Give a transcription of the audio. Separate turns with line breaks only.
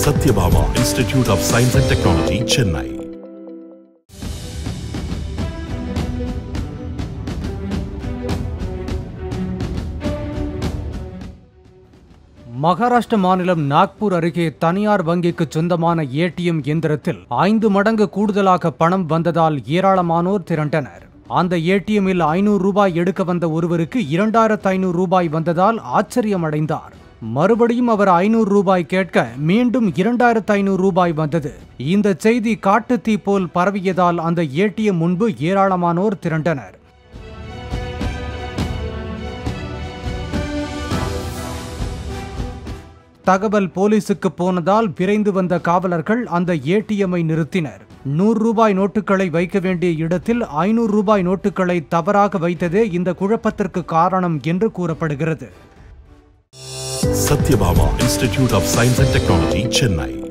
Satyabama Institute of Science and Technology, Chennai.
Maharashtra மாநிலம் நாக்பூர் அருகே தனியார் வங்கிக்கு சொந்தமான ஏடிஎம் இயந்திரத்தில் ஐந்து மடங்கு கூடுதலாக பணம் வந்ததால் ஏராளமானோர் திரண்டனர் அந்த ஏடிஎம்மில் ஐநூறு ரூபாய் எடுக்க வந்த ஒருவருக்கு இரண்டாயிரத்து ஐநூறு ரூபாய் வந்ததால் ஆச்சரியமடைந்தார் மறுபடியும் அவர் ஐநூறு ரூபாய் கேட்க மீண்டும் இரண்டாயிரத்து ஐநூறு ரூபாய் வந்தது இந்த செய்தி காட்டுத்தீ போல் பரவியதால் அந்த ஏடிஎம் முன்பு ஏராளமானோர் திரண்டனர் தகவல் போலீசுக்கு போனதால் விரைந்து வந்த காவலர்கள் அந்த ஏடிஎம்மை நிறுத்தினர் நூறு ரூபாய் நோட்டுகளை வைக்க வேண்டிய இடத்தில் ஐநூறு ரூபாய் நோட்டுகளை தவறாக வைத்ததே இந்த குழப்பத்திற்கு காரணம் என்று கூறப்படுகிறது
Satyabama Institute of Science and Technology, Chennai.